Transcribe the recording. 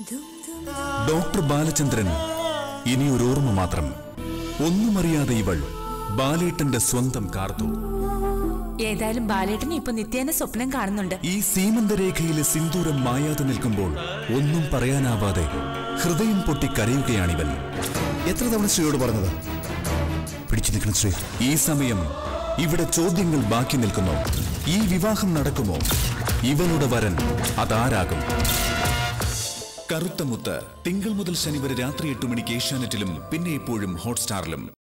doctor Balachandran ഇനി ഒരു ഓർമ്മ മാത്രം ഒന്നും അറിയാതെ ഇവൾ ബാലേട്ടന്റെ സ്വന്തം കാർത്തു ഏതായാലും ബാലേട്ടന് ഇപ്പൊ നിത്യേന സ്വപ്നം കാണുന്നുണ്ട് ഈ സീമന്തരേഖയിലെ സിന്ദൂരം മായാതെ നിൽക്കുമ്പോൾ ഒന്നും പറയാനാവാതെ ഹൃദയം പൊട്ടി കരയുകയാണിവൻ എത്ര തവണ ശ്രീയോട് പറഞ്ഞത് പിടിച്ചു നിൽക്കണം ശ്രീ ഈ സമയം ഇവിടെ ചോദ്യങ്ങൾ ബാക്കി നിൽക്കുന്നു ഈ വിവാഹം നടക്കുമോ ഇവളുടെ വരൻ അതാരാകും കറുത്ത മുത്ത് തിങ്കൾ മുതൽ ശനി വരെ രാത്രി എട്ട് മണിക്ക് ഏഷ്യാനെറ്റിലും പിന്നെ എപ്പോഴും ഹോട്ട്സ്റ്റാറിലും